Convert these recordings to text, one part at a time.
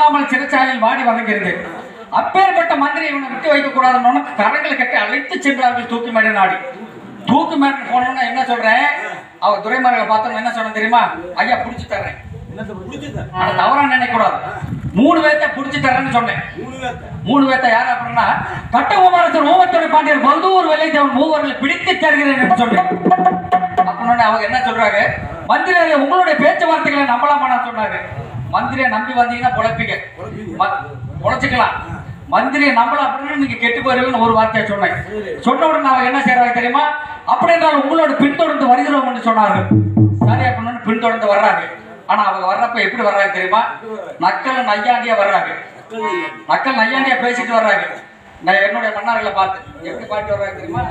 இல்லாமல் சிறைச்சாலையில் வாடி வதங்கிறது அப்பேற்பட்ட மந்திரி இவனை விட்டு வைக்க கூடாதுன்னு கரங்களை கட்டி அழைத்து சென்றார்கள் தூக்கி மேடை நாடி தூக்கு மேடை போனோம்னா என்ன சொல்றேன் அவ துரைமார்களை பார்த்தோம் என்ன சொன்ன தெரியுமா ஐயா புடிச்சு தர்றேன் ஆனா தவறா நினைக்க கூடாது மூணு பேர்த்த புடிச்சு தரேன்னு சொன்னேன் மூணு பேர்த்த யார் அப்படின்னா கட்ட உமாரசர் ஓமத்துறை பாண்டியர் மருதூர் வெள்ளைத்தேவன் மூவர்களை பிடித்து தருகிறேன் என்று சொன்னேன் அப்படின்னு அவங்க என்ன சொல்றாங்க மந்திரியாரே உங்களுடைய பேச்சுவார்த்தைகளை நம்பலாமா சொன்னாங்க மந்திரியை நம்பி வந்தீங்கன்னா பொழைப்பீங்க ம- பொழைச்சுக்கலாம் மந்திரியை நம்பலாம் அப்படின்னு நீங்க கெட்டு போயிருவீங்கன்னு ஒரு வார்த்தையை சொன்னேன் சொன்ன உடனே அவங்க என்ன செய்யறாங்க தெரியுமா அப்படி என்றால் உங்களோட பின்தொடர்ந்து வருகிறோம் என்று சொன்னார்கள் சரி அப்படின்னு பின்தொடர்ந்து வர்றாங்க ஆனா அவங்க வர்றப்ப எப்படி வர்றாங்க தெரியுமா நக்கல் நையாண்டியா வர்றாங்க நக்கல் நையாண்டியா பேசிட்டு வர்றாங்க நான் என்னுடைய மன்னர்களை பார்த்து எப்படி பாட்டு வர்றாங்க தெரியுமா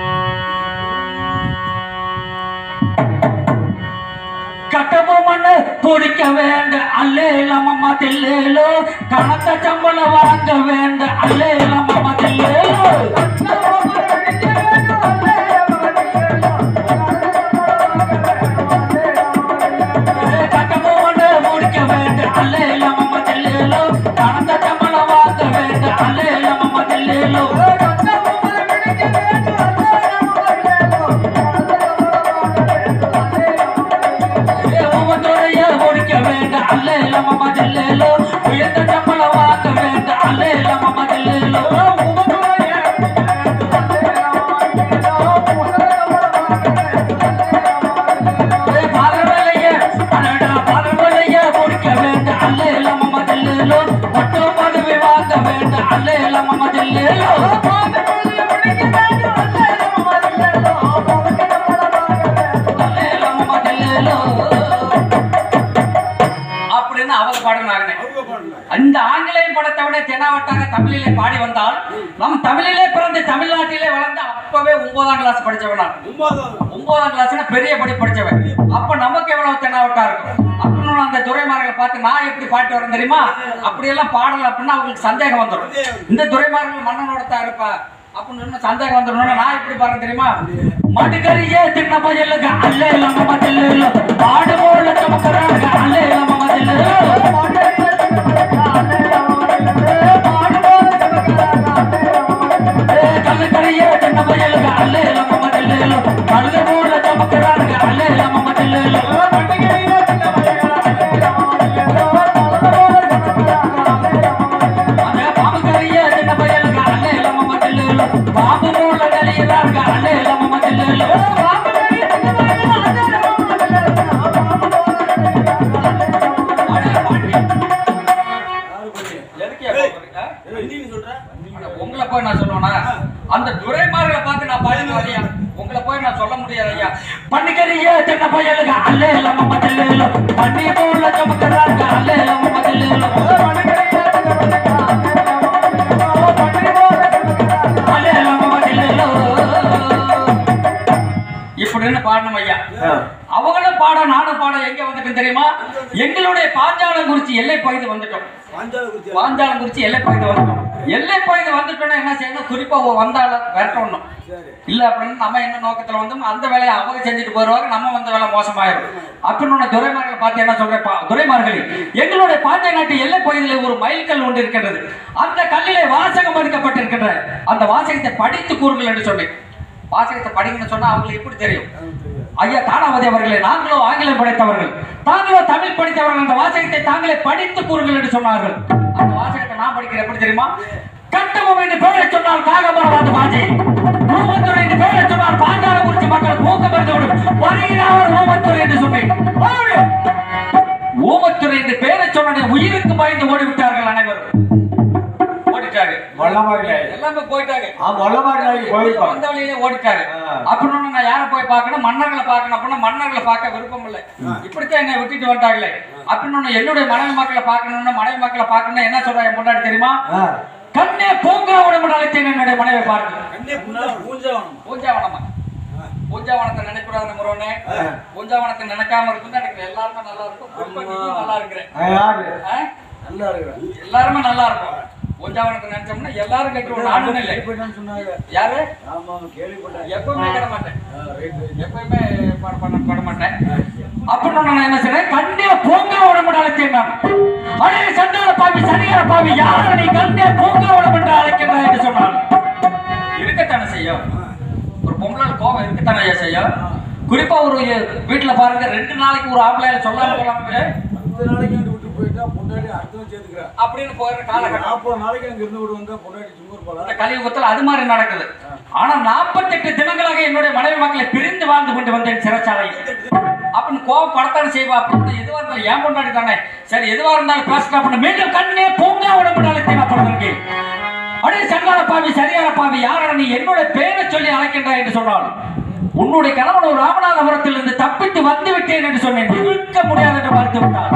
கட்டபோ மண்ணு குடிக்க வேண்ட அல்லே இல்லாம தெல்லேலோ கணத்த சம்பளம் வாங்க வேண்ட அல்லே இல்லாம தெல்லேலோ கட்டபோ மண்ணு குடிக்க வேண்ட அல்லே இல்லாம தெல்லேலோ கணத்த சம்பளம் வாங்க வேண்ட அல்லே இல்லாம தெல்லேலோ உமதுடைய ஒழிக்க வேண்ட அல்ல இல்லாம மதில்லேலோ உயர்ந்த சம்பளம் வாங்க வேண்ட அல்ல இல்லாம மதில்லேலோ பாதவலையே அடடா பாதவலையே ஒழிக்க வேண்ட அல்ல இல்லாம மதில்லேலோ ஒட்டோ பதவி வாங்க வேண்ட அல்ல இல்லாம மதில்லேலோ அல்ல இல்லாம மதில்லேலோ அப்படின்னு அவங்க பாடினாங்க அந்த ஆங்கிலேய படத்தை விட தென்னாவட்டாக தமிழிலே பாடி வந்தால் நம் தமிழிலே பிறந்து தமிழ்நாட்டிலே வளர்ந்து அப்பவே ஒன்பதாம் கிளாஸ் படிச்சவன் நான் ஒன்பதாம் கிளாஸ்னா பெரிய படி படிச்சவன் அப்ப நமக்கு எவ்வளவு தென்னாவட்டா இருக்கும் அப்படின்னு அந்த துறைமார்களை பார்த்து நான் எப்படி பாட்டு வரேன் தெரியுமா அப்படியெல்லாம் பாடல அப்படின்னா அவங்களுக்கு சந்தேகம் வந்துடும் இந்த துறைமார்கள் மன்னனோட தான் இருப்பா அப்படின்னு இன்னும் சந்தேகம் வந்துடும் நான் எப்படி பாருங்க தெரியுமா மடுகரியே தின்ன பயிலுங்க அல்ல இல்லாம மதில்ல பாடு போல சமக்கறாங்க அல்ல இல்லாம மதில்ல கல்லுக்கரியே தின்ன பயிலுங்க அல்ல இல்லாம மதில்ல கழுத போல சமக்கறாங்க அல்ல இல்லாம மதில்ல அந்த பாம்புக்கரியே தின்ன பயிலுங்க அல்ல இல்லாம மதில்ல பாம்பு போல நலியிறாங்க அல்ல இல்லாம மதில்ல உங்களை போய் நான் சொல்லுவேனா அந்த துரைமார்களை பார்த்து நான் பாடி வரையா உங்களை போய் நான் சொல்ல முடியாது ஐயா பண்ணிக்கறியே சின்ன பையலுங்க அல்ல இல்லாம மதில்ல பண்ணி போல சமக்கிறாங்க அல்ல இல்லாம மதில்ல அல்ல இல்லாம மதில்ல இப்படின்னு பாடணும் ஐயா அவங்களும் பாட நானும் பாட எங்க வந்துட்டோம் தெரியுமா எங்களுடைய பாஞ்சாலம் குறிச்சி எல்லை பகுதி வந்துட்டோம் பாஞ்சாலம் குறிச்சி எல்லை பகுதி வந்துட்டோம் எல்லை பகுதி வந்துட்டோம்னா என்ன செய்யணும் குறிப்பா ஒ- வந்தாலும் விரட்டணும் இல்ல அப்படின்னு நம்ம என்ன நோக்கத்துல வந்தோம் அந்த வேலையை அவங்க செஞ்சுட்டு போயிருவாங்க நம்ம வந்த வேலை மோசமாயிரும் அப்படின்னு உன்னை துரைமார்களை பார்த்து என்ன சொல்றேன் பா- துரைமார்களே எங்களுடைய பாண்டிய நாட்டு எல்லை பகுதியில் ஒரு மைல்கல் ஒன்று இருக்கின்றது அந்த கல்லிலே வாசகம் பதிக்கப்பட்டிருக்கின்ற அந்த வாசகத்தை படித்து கூறுங்கள் என்று சொன்னேன் வாசகத்தை படிங்கன்னு சொன்னா அவங்களுக்கு எப்படி தெரியும் ஐயா தானாவதி அவர்களே நாங்களோ ஆங்கிலம் படித்தவர்கள் தாங்களோ தமிழ் படித்தவர்கள் அந்த வாசகத்தை தாங்களே படித்து கூறுங்கள் என்று சொன்னார்கள் அந்த வாசகத்தை நான் படிக்கிறேன் எப்படி தெரியுமா கட்டபம் என்று பெயரை சொன்னால் காகமரம் வந்து பாஜி ஊமத்துறை என்று பெயரை சொன்னால் பாஞ்சால குறிச்சி மக்கள் ஊக்கம் இருந்தவிடும் வருகிறார் ஊமத்துறை என்று சொன்னேன் ஊமத்துறை என்று பெயரை சொன்ன உயிருக்கு பயந்து ஓடிவிட்டார்கள் அனைவரும் ஓடிட்டாங்க எல்லாமே போயிட்டாங்க வந்த வழியிலே ஓடிட்டாரு ஆ. அப்படின்னு நான் யாரை போய் பார்க்கணும் மன்னர்களை பார்க்கணும் அப்படின்னா மன்னர்களை பார்க்க விருப்பம் இல்லை இப்படித்தான் என்னை விட்டுட்டு வந்துட்டாங்களே அப்படின்னு என்னுடைய மனைவி மக்களை பார்க்கணும்னு மனைவி மக்களை பார்க்கணும்னு என்ன சொல்றாங்க முன்னாடி தெரியுமா கண்ணே பூங்காவனம் அழைத்தேன் என்னுடைய மனைவி பார்த்து பூஞ்சாவனமா பூஞ்சாவனத்தை நினைக்கூடாது முருகனே பூஞ்சாவனத்தை நினைக்காம இருக்குன்னு எனக்கு எல்லாருமே நல்லா இருக்கும் குறிப்பா நீயும் நல்லா இருக்கிறேன் ஆ? எல்லாருமே நல்லா இருக்கும் பூஞ்சாவனத்தை நினைச்சோம்னா எல்லாரும் கட்டுவோம் நானும் இல்லை யாரு எப்பவுமே கிட மாட்டேன் எப்பவுமே பட பண்ண பட மாட்டேன் அப்படின்னு நான் என்ன செய்றேன் கண்ணே பூங்கா உடம்பு அழைத்தேன் நான் அடே சண்டால பாவி சரியான பாவி யார் நீ கண்டே பூங்காவனம் என்று அழைக்கின்றாய் என்று சொன்னான் இருக்கத்தானே செய்யும் ஒரு பொம்பளை கோபம் இருக்கத்தானே ஐயா செய்யும் குறிப்பா ஒரு வீட்டுல பாருங்க ரெண்டு நாளைக்கு ஒரு ஆம்பளை சொல்லாம கொள்ளாம பத்து நாளைக்கு அங்க விட்டு போயிட்டா பொண்டாட்டி அடுத்தவன் சேர்த்துக்கிறா அப்படின்னு போயிடுற காலகட்டம் நாற்பது நாளைக்கு அங்க இருந்து விட்டு வந்தா பொண்டாட்டி சும்மா இருப்பாளா இந்த கலியுகத்துல அது மாதிரி நடக்குது ஆனா 48 தினங்களாக என்னுடைய மனைவி மக்களை பிரிந்து வாழ்ந்து கொண்டு வந்தேன் சிறைச்சாலையில் அப்படின்னு கோவம் படத்தானே செய்வா அப்படின்னு எதுவா இருந்தாலும் ஏன் கொண்டாடி தானே சரி எதுவா இருந்தாலும் பேசிட்டா அப்படின்னு மீண்டும் கண்ணே பூங்கா உடம்பு அழைத்தேன் அப்பொழுது அடே சங்கார பாவி சரியான பாவி யாரா நீ என்னோட பேரை சொல்லி அழைக்கின்றாய் என்று சொன்னால் உன்னுடைய கணவன் ஒரு ராமநாதபுரத்தில் இருந்து தப்பித்து வந்து விட்டேன் என்று சொன்னேன் இருக்க முடியாது என்று மறுத்து விட்டார்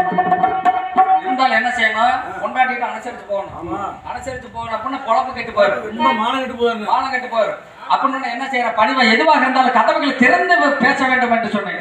இருந்தாலும் என்ன செய்யணும் கொண்டாடிட்டு அனுசரிச்சு போகணும் ஆமா அனுசரிச்சு போகணும் அப்படின்னா குழப்பம் கெட்டு போயிடும் ரொம்ப மானம் கட்டு போயிருந்தேன் மானம் கெட்டு போயிடும் அப்படின்னு என்ன செய்யற பணிவை எதுவாக இருந்தாலும் கதவுகளை திறந்து பேச வேண்டும் என்று சொன்னேன்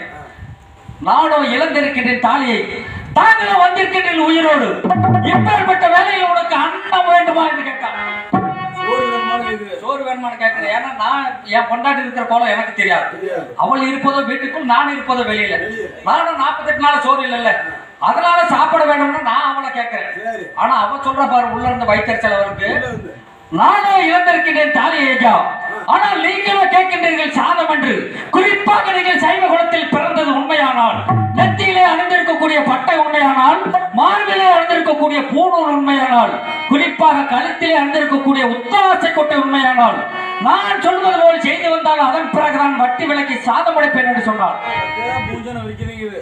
நானோ இழந்திருக்கின்றேன் தாலியை தாங்களும் வந்திருக்கின்றேன் உயிரோடு இப்பேற்பட்ட வேலையில் உனக்கு அன்னம் வேண்டுமா என்று கேட்டான் சோறு வேணுமானு கேக்குது சோறு வேணுமான்னு கேட்கிறேன் ஏன்னா நான் என் பொண்டாட்டி இருக்கிற கோலம் எனக்கு தெரியாது தெரியாது அவள் இருப்பதோ வீட்டுக்குள் நான் இருப்பதோ வெளியில வெளியில. நானும் நாற்பத்தெட்டு நாள் சோறு இல்லைல்ல அதனால சாப்பிட வேண்டும்னு நான் அவளை கேட்கிறேன் சரி ஆனா அவ சொல்ற பாரு உள்ள இருந்த வயிற்றுச்சல் அவருக்கு உள்ள வந்து நானே இழந்திருக்கிறேன் தாலி ஐயா ஆனால் நீங்களும் கேட்கின்றீர்கள் சாதம் என்று குறிப்பாக நீங்கள் சைவ குலத்தில் பிறந்தது உண்மையானால் நெத்தியிலே அணிந்திருக்கக்கூடிய பட்டை உண்மையானால் மார்பிலே அணிந்திருக்கக்கூடிய பூணூல் உண்மையானால் குறிப்பாக கழுத்திலே அணிந்திருக்கக்கூடிய உத்தராசை கொட்டை உண்மையானால் நான் சொல்வது போல் செய்து வந்தால் அதன் பிறகு நான் வட்டி விலக்கி சாதம் அடைப்பேன் என்று சொன்னார் அதான் பூஜனை வைக்கிறீங்க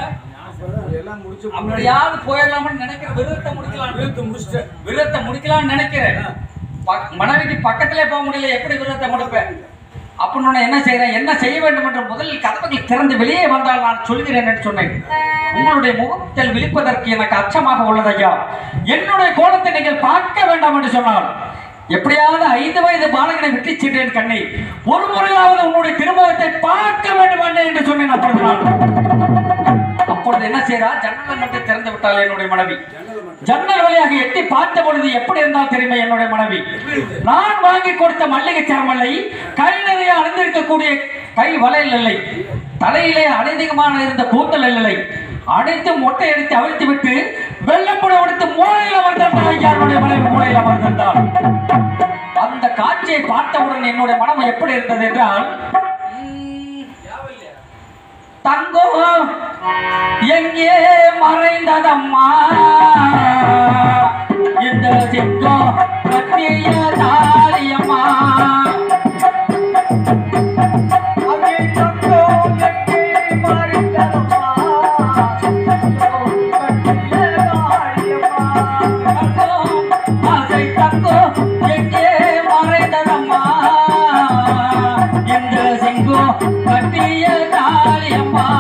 எல்லாம் முடிச்சு முன்னாடி அப்படியாவது போயிடலாம்னு நினைக்கிற விருதத்தை முடிக்கலாம் விழுத்து முடிச்சிட்டேன் விருதத்தை முடிக்கலாம்னு நினைக்கிறேன் பக்- மனைவிக்கு பக்கத்திலே போக முடியல எப்படி விருதத்தை முடிப்பேன் அப்படின்னு நான் என்ன செய்யறேன் என்ன செய்ய வேண்டும் என்று முதலில் கதவுகள் திறந்து வெளியே வந்தால் நான் சொல்கிறேன் என்று சொன்னேன் உங்களுடைய முகத்தில் விழிப்பதற்கு எனக்கு அச்சமாக உள்ளது ஐயா என்னுடைய கோலத்தை நீங்கள் பார்க்க வேண்டாம் என்று சொன்னார் எப்படியாவது ஐந்து வயது பாலகனை விட்டு சென்றேன் கண்ணை ஒரு முறையாவது உன்னுடைய திருமுகத்தை பார்க்க வேண்டும் என்று சொன்னேன் அப்பொழுது நான் அப்பொழுது என்ன செய்யறா ஜன்னலை மட்டும் திறந்து விட்டாள் என்னுடைய மனைவி ஜன்னலை மட்டும் ஜன்னல் வழியாக எட்டி பார்த்த பொழுது எப்படி இருந்தால் தெரியுமா என்னுடைய மனைவி நான் வாங்கி கொடுத்த மல்லிகை சாமலை கை நிறைய அணிந்திருக்கக்கூடிய கை வளையல் இல்லை தலையிலே அதிகமான இருந்த கூந்தல் இல்லை அனைத்து மொட்டை எடுத்து அவிழ்த்து விட்டு வெள்ளப்புட எடுத்து மூளையில் அமர்ந்தாள் யாருடைய மனைவி மூளையில் அமர்ந்தாள் அந்த காட்சியை பார்த்தவுடன் என்னுடைய மனம் எப்படி இருந்தது என்றால் உம், தங்கம் எங்கே மறைந்ததம்மா இந்த சிங்கம் கட்டிய தாலியம்மா அங்கே தங்கம் எங்கே மறைந்ததம்மா? தங்கம், ஆசை தங்கம் எங்கே மறைந்ததம்மா? இந்த சிங்கம் கட்டிய தாலியம்மா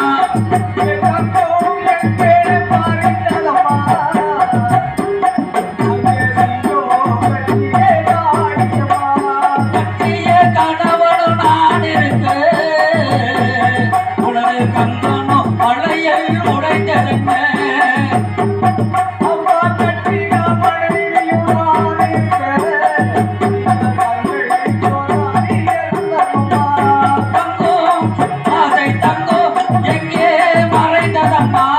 கட்டிய கணவனு நான் இருக்க உனது கங்கனோ பழையல் உடைந்ததென்ன அம்மா கட்டிய மனைவியும் நான் இருக்க தங்கம் ஆசை தங்கம் எங்கே மறைந்ததம்மா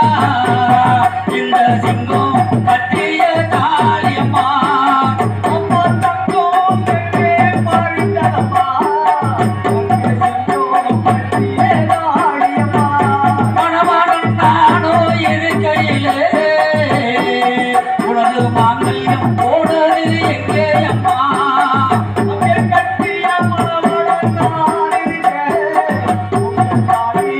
இந்த சிங்கம் கட்டிய தாலியம்மா அம்மா தங்கம் எங்கே மறைந்ததம்மா மணவாளன் நானோ இருக்கையிலே உனது மாங்கல்யம் போனது எங்கே அம்மா அங்கே கட்டிய மணவாளன் நான்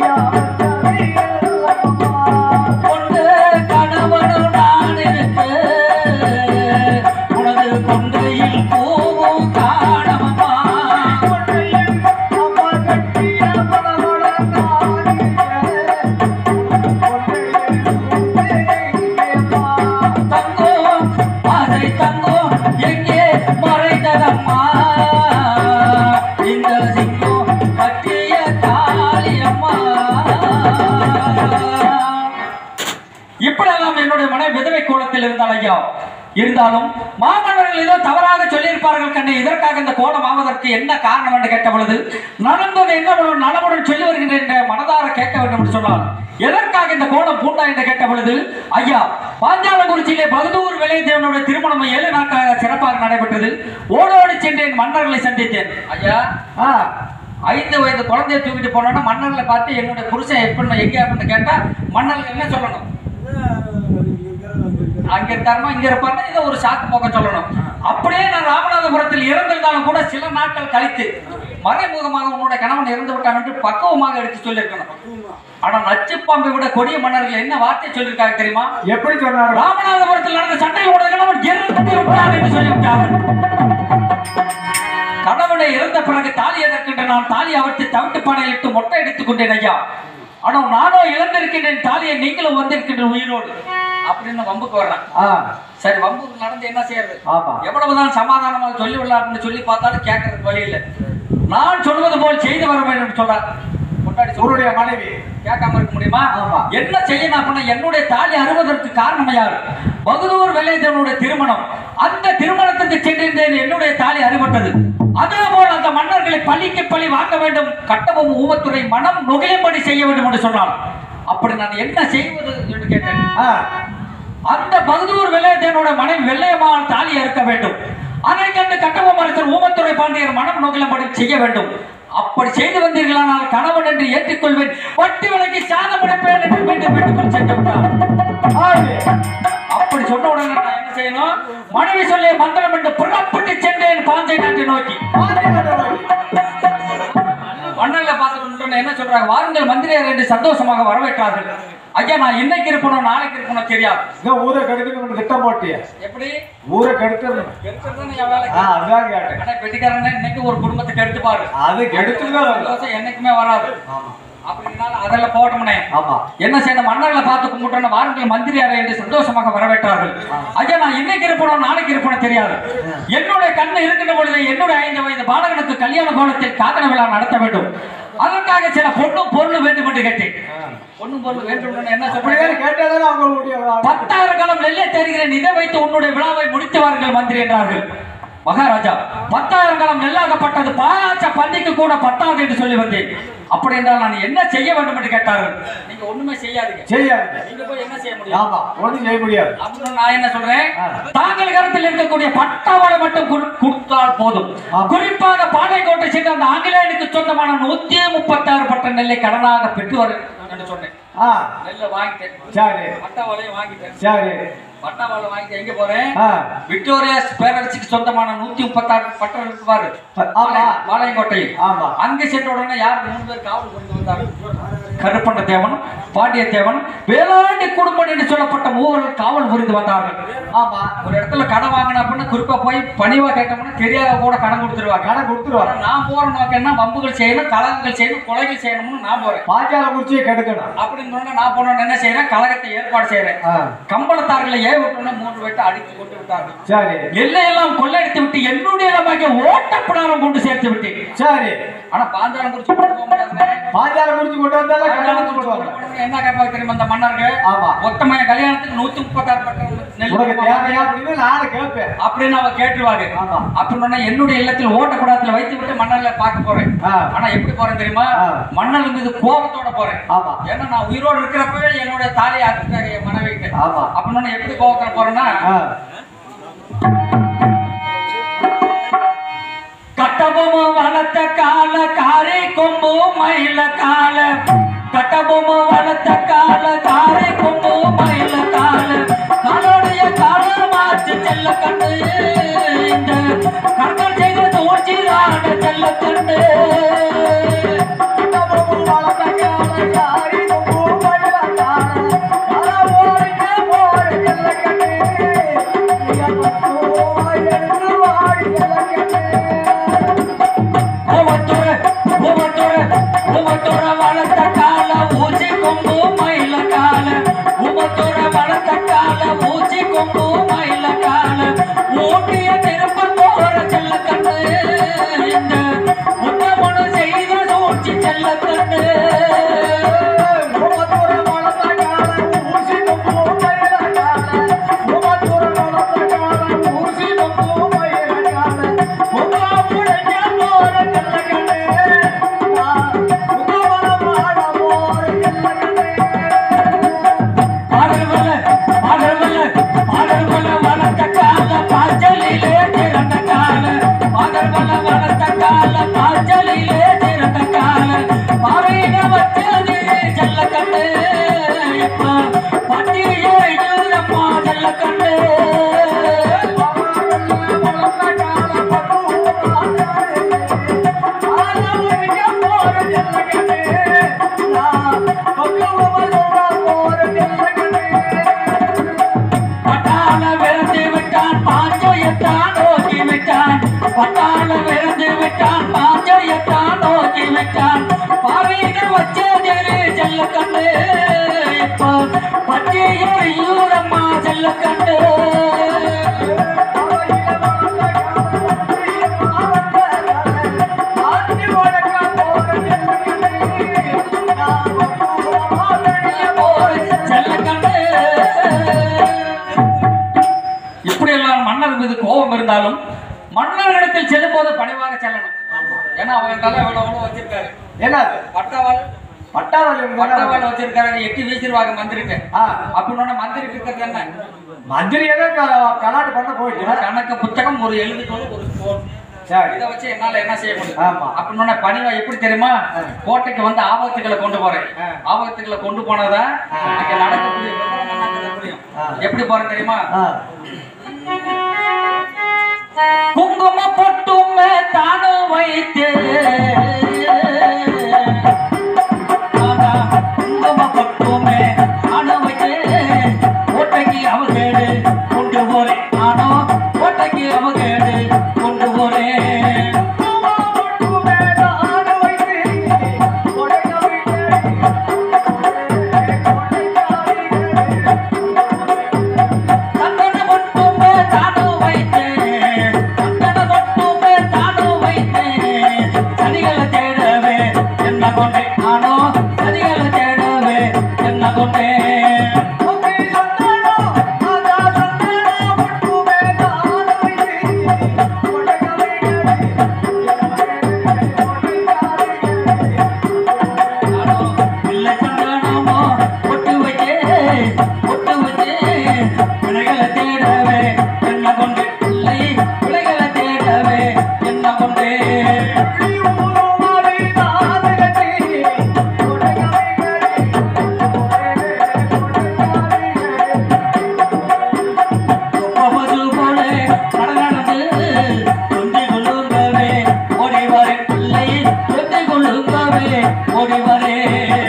கொண்டு கணவனும் நான் இருக்க கோலத்தில் இருந்தால் ஐயா இருந்தாலும் மாமன்னர்கள் ஏதோ தவறாக சொல்லியிருப்பார்கள் கண்ணே இதற்காக இந்த கோலம் ஆவதற்கு என்ன காரணம் என்று கேட்ட பொழுது நடந்தது என்ன நலமுடன் சொல்லி வருகின்றேன் என்ற மனதார கேட்க வேண்டும் என்று சொன்னால் எதற்காக இந்த கோலம் பூண்டா என்று கேட்ட பொழுது ஐயா பாஞ்சாலங்குறிச்சியிலே பகதூர் விளையதேவனுடைய திருமணம் ஏழு நாட்களாக சிறப்பாக நடைபெற்றது ஓடோடி சென்றேன் மன்னர்களை சந்தித்தேன் ஐயா ஆ, ஐந்து வயது குழந்தைய தூக்கிட்டு போனோம்னா மன்னர்களை பார்த்து என்னுடைய புருஷன் எப்படி எங்க அப்படின்னு கேட்டா மன்னர்கள் என்ன சொல்லணும் அங்க இருக்காருமா இங்க இருப்பாருன்னா இதை ஒரு சாக்கு போக்க சொல்லணும் அப்படியே நான் ராமநாதபுரத்தில் இறந்திருந்தாலும் கூட சில நாட்கள் கழித்து மறைமுகமாக உன்னுடைய கணவன் இறந்து விட்டான் என்று பக்குவமாக எடுத்து சொல்லியிருக்கணும் ஆனா நச்சுப்பாம்பை விட கொடிய மன்னர்கள் என்ன வார்த்தை சொல்லியிருக்காங்க தெரியுமா எப்படி சொன்னாரு ராமநாதபுரத்தில் நடந்த சண்டையில் உடைய கணவன் இறந்து விட்டான் என்று சொல்லிவிட்டார்கள் கணவனை இறந்த பிறகு தாலி எதற்கென்று நான் தாலி அவற்றை தவிட்டு பானையில் இட்டு மொட்டை எடுத்துக் கொண்டேன் ஐயா ஆனால் நானோ இழந்திருக்கின்றேன் தாலியை நீங்களும் வந்திருக்கின்ற உயிரோடு அப்படின்னு வம்புக்கு வர்றேன் ஆ, சரி வம்புக்கு நடந்து என்ன செய்யறது ஆமா எவ்வளவுதான் சமாதானமாக சொல்லி விடலாம்னு சொல்லி பார்த்தாலும் கேட்கறதுக்கு வழி இல்லை நான் சொல்வது போல் செய்து வர வேண்டும் சொல்றார் கொண்டாடி சொல்றேன் உன்னுடைய மனைவி கேட்காம இருக்க முடியுமா ஆமா. என்ன செய்யணும் அப்படின்னா என்னுடைய தாலி அறுவதற்கு காரணம் யார் பகதூர் வேலைதனுடைய திருமணம் அந்த திருமணத்துக்கு சென்றிருந்தேன் என்னுடைய தாலி அறுபட்டது அதே போல் அந்த மன்னர்களை பழிக்கு பழி வாங்க வேண்டும் கட்டபொம்மு ஊமத்துறை மனம் நுகையும்படி செய்ய வேண்டும் என்று சொன்னார் அப்படி நான் என்ன செய்வது என்று கேட்டேன் ஆ, அந்த பகதூர் வெள்ளையத்தேனோட மனைவி வெள்ளையம்மாள் தாலி அறுக்க வேண்டும் அதை கண்டு கட்டபொம்ம அரசர் ஊமத்துறை பாண்டியர் மனம் நோக்கிலபடி செய்ய வேண்டும் அப்படி செய்து வந்தீர்களானால் கணவன் என்று ஏற்றுக்கொள்வேன் வட்டி விலைக்கு சாதம் அடைப்பேன் என்று மீண்டும் வீட்டுக்குள் சென்று விட்டார் ஆடு. அப்படி சொன்ன உடனே நான் என்ன செய்யணும் மனைவி சொல்லிய மந்திரம் என்று புறப்பட்டு சென்றேன் பாஞ்சை நாட்டை நோக்கி பாண்டியநாட்டு நோக்கி. மன்னர்ல பார்த்து என்ன சொல்றாங்க வாருங்கள் மந்திரியார் என்று சந்தோஷமாக வரவேற்றார்கள் ஐயா நான் இன்னைக்கு இருப்பணும் நாளைக்கு இருப்பணும் தெரியாது இந்த ஊரை கெடுக்கணும்னு திட்டம் போட்டிய எப்படி ஊரை கெடுக்கணும் இருக்கிறது என் வேலை ஆ, அதுதான் கேட்டேன் ஆனா பெட்டிக்காரன் இன்னைக்கு ஒரு குடும்பத்துக்கு எடுத்து பாரு அது கெடுத்துதான் வரும். தோசை என்னைக்குமே வராது ஆமா அப்படினால அதெல்லாம் போட்டோம்னே ஆமா என்ன செய்யணும் மன்னர்களை பார்த்து கும்பிட்டோம் வாருங்கள் மந்திரியாரை என்று சந்தோஷமாக வரவேற்றார்கள் ஐயா நான் இன்னைக்கு இருப்பணும் நாளைக்கு இருப்பணும் தெரியாது என்னுடைய கண்ணு இருக்கின்ற பொழுது என்னுடைய ஐந்து வயது பாலகனுக்கு கல்யாண கோலத்தில் காதல விழா நடத்த வேண்டும் அதற்காக சில பொண்ணும் பொருளும் வேண்டும் என்று கேட்டேன் பொண்ணும் பொருள் வேண்டும் என்று என்ன அப்படியே சொல்றேன் கேட்டாதானே அவங்களுடைய பத்தாயிரம் காலம் நெல்லை தருகிறேன் இதை வைத்து உன்னுடைய விழாவை முடித்து வாருங்கள் மந்திரி என்றார்கள் மகாராஜா பத்தாயிரம் காலம் நெல்லாகப்பட்டது பாயாச்ச பந்திக்கு கூட பத்தாது என்று சொல்லி வந்தேன் அப்படி என்றால் நான் என்ன செய்ய வேண்டும் என்று கேட்டார்கள் நீங்க ஒண்ணுமே செய்யாதீங்க செய்யாது நீங்க போய் என்ன செய்ய முடியும் ஆமா ஒண்ணும் செய்ய முடியாது அப்படின்னு நான் என்ன சொல்றேன் ஆ. தாங்கள் கருத்தில் இருக்கக்கூடிய பட்டாவளை மட்டும் கொடு- கொடுத்தால் போதும் ஆ. குறிப்பாக பாளையங்கோட்டை சென்று அந்த ஆங்கிலேயனுக்கு சொந்தமான நூத்தி முப்பத்தாறு பட்ட நெல்லை கடனாக பெற்று வர என்று சொன்னேன் ஆ நெல்லை வாங்கிட்டேன் சரி பட்டாவளையும் வாங்கிட்டேன் சரி பட்டாவாளை வாங்கிட்டு எங்க போறேன் ஆ விக்டோரியா பேரரசுக்கு சொந்தமான நூத்தி முப்பத்தாறு பட்டம் இருக்குவாரு ஆமா பாளையங்கோட்டை ஆமா அங்க சென்ற உடனே யார் மூணு பேர் காவல் புரிந்து வந்தார்கள் கருப்பண்ண தேவன் பாண்டிய தேவன் வேளாண்டி குடும்பம் என்று சொல்லப்பட்ட மூவர்கள் காவல் புரிந்து வந்தார்கள் ஆமா ஒரு இடத்துல கடன் வாங்கின அப்படின்னா குறிப்பா போய் பணிவா கேட்டோம்னா தெரியாத கூட கடன் கொடுத்துருவாங்க கடை கொடுத்துருவாங்க ஆனா நான் போற நோக்கம்னா வம்புகள் செய்யணும் கலகங்கள் செய்யணும் கொலைகள் செய்யணும்னு நான் போறேன் பாஞ்சால குறிச்சியை கெடுக்கணும் அப்படின்னு சொன்னா நான் போனோன்னு என்ன செய்யறேன் கழகத்தை ஏற்பாடு செய்யறேன் ஆ கம்பளத்தார்களை ஏன் விட்டோம்னா மூன்று பேட்டை அடித்து கொண்டு விட்டார்கள் சரி எல்லையெல்லாம் கொள்ளையடித்து விட்டு என்னுடைய இடமாக ஓட்டப்படாரம் கொண்டு சேர்த்து விட்டேன் சரி ஆனா பாஞ்சாலம் குறிச்சு போக முடியாதுங்க பாஞ்சால குறிச்சி கொண்டு வந்தாலும் பாஞ்சாலம் கல்யாணம் குறிச்சி போடுவாங்க போடுறவங்க என்ன கேட்பாங்க தெரியுமா அந்த மன்னர்கள் ஆமா ஒத்தமைய கல்யாணத்துக்கு நூத்தி முப்பத்தாறு பட்டம் நெல் உனக்கு கொடுப்பாங்க. தேவையா அப்படின்னு நானும் கேட்பேன் அப்படின்னு அவ கேட்டுருவாங்க ஆமா. அப்படின்னு என்னுடைய இல்லத்தில் ஓட்டக்கூடாதுல வைத்து விட்டு மன்னர்களை பார்க்க போறேன் ஆ. ஆனா எப்படி போறேன் தெரியுமா ஆ. மன்னர்கள் மீது கோபத்தோட போறேன் ஆமா ஏன்னா நான் உயிரோடு இருக்கிறப்பவே என்னுடைய தாலியை அறுத்துட்டாங்க என் மனைவிக்கு ஆமா அப்படின்னு எப்படி கோபத்துல போறேன்னா ஆ கட்டபொம்மு வளர்த்த கால காரை கொம்பு மயில கால கட்டபொம்மு வளர்த்த கால காரை கொம்பு மயில கால காலோடைய கால மாச்சு செல்ல கண்டு இந்த கண்கள் செய்த தோற்றிலான செல்ல கண்டு ஒவ்வொருத்தர ஒவ்வொருத்தர ஒவ்வொருத்தர வளர்த்த கால ஊசி கொம்பு மயில விட்டான் பாஞ்சயத்தான் நோக்கி விட்டான் பட்டாளம் விருந்து விட்டான் பாஞ்சயத்தான் நோக்கி விட்டான் பாவைகள் வச்சதிலே செல்ல கண்டு இப்போ பச்சையில் யூரம்மா செல்ல கண்டு செல்ல கண்டு இப்படி எல்லாம் மன்னர் மீது கோபம் இருந்தாலும் மன்னர்களிடத்தில் செல்லும் போது பணிவாக செல்லணும் ஏன்னா அவங்க தலை எவ்வளவு எவ்வளவு வச்சிருக்காரு என்னது பட்டவாள் பட்டாவளி பட்டவாள் வச்சிருக்காரு எட்டி வீசிடுவாங்க மந்திரிக்கு ஆ அப்படின்னு மந்திரிக்கு இருக்கிறது என்ன மந்திரி ஏதோ க- கலாட்டு பண்ண ஒரு போயிட்டு கணக்கு புத்தகம் ஒரு எழுதுகோல் ஒரு ஸ்போன் சரி இதை வச்சு என்னால என்ன செய்ய முடியும் ஆமா. அப்படின்னு பணிவா எப்படி தெரியுமா கோட்டைக்கு வந்து ஆபத்துக்களை கொண்டு போறேன் ஆ. ஆபத்துக்களை கொண்டு போனதான் ஆ. அங்க நடக்கக்கூடிய விவரம் நடக்க முடியும் ஆ. எப்படி போறேன் தெரியுமா ஆ குங்கும பொட்டும் தானும் வைத்து ஆனா, குங்கும பொட்டும் தானும் வைத்து கோட்டைக்கு அவகேடு கொண்டு போறேன் ஆனோ கோட்டைக்கு அவகேடு கொண்டு போறேன் தந்தன மட்டும் தானும் வைத்தேன் தந்தன மட்டும் தானும் வைத்தேன் சதிகளை தேடவே என்ன கொண்டேன் ஆனோ சதிகளை தேடவே என்ன கொண்டேன் ஆனோ இல்லை சந்தானமோ பொட்டு வச்சே பொட்டு வச்சே பிள்ளைகளை தேடவே என்ன கொண்டேன் இல்லை பிள்ளைகளை தேடவே என்ன கொண்டேன் பபது போல நடந்து தொந்தி கொள்ளுங்கவே ஓடி வரேன் பிள்ளை தொந்தி கொள்ளுங்கவே ஓடி வரேன்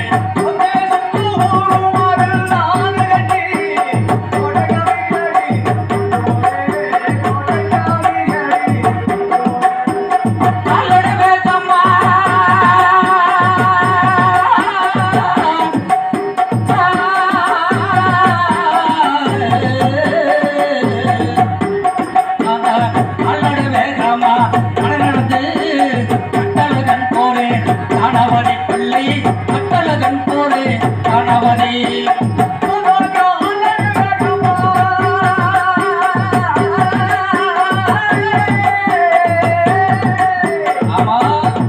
காலோட வேகமா காலோட வேகமா நடந்து கட்டழகன் போரேன் காணவனை பிள்ளை கட்டழகன் போரேன் காணவனை ஆமா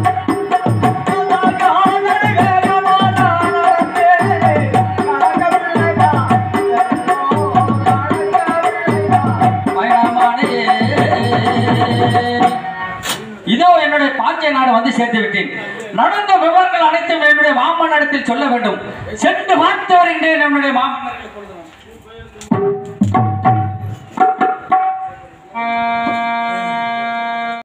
பயணமானே இதோ என்னுடைய பாஞ்சை நாடு வந்து சேர்த்து விட்டேன் நடந்த விவரங்கள் அனைத்தும் என்னுடைய மாமன்னரிடத்தில் சொல்ல வேண்டும் சென்று பார்த்து வருகின்றேன் என்னுடைய மாமன்னர்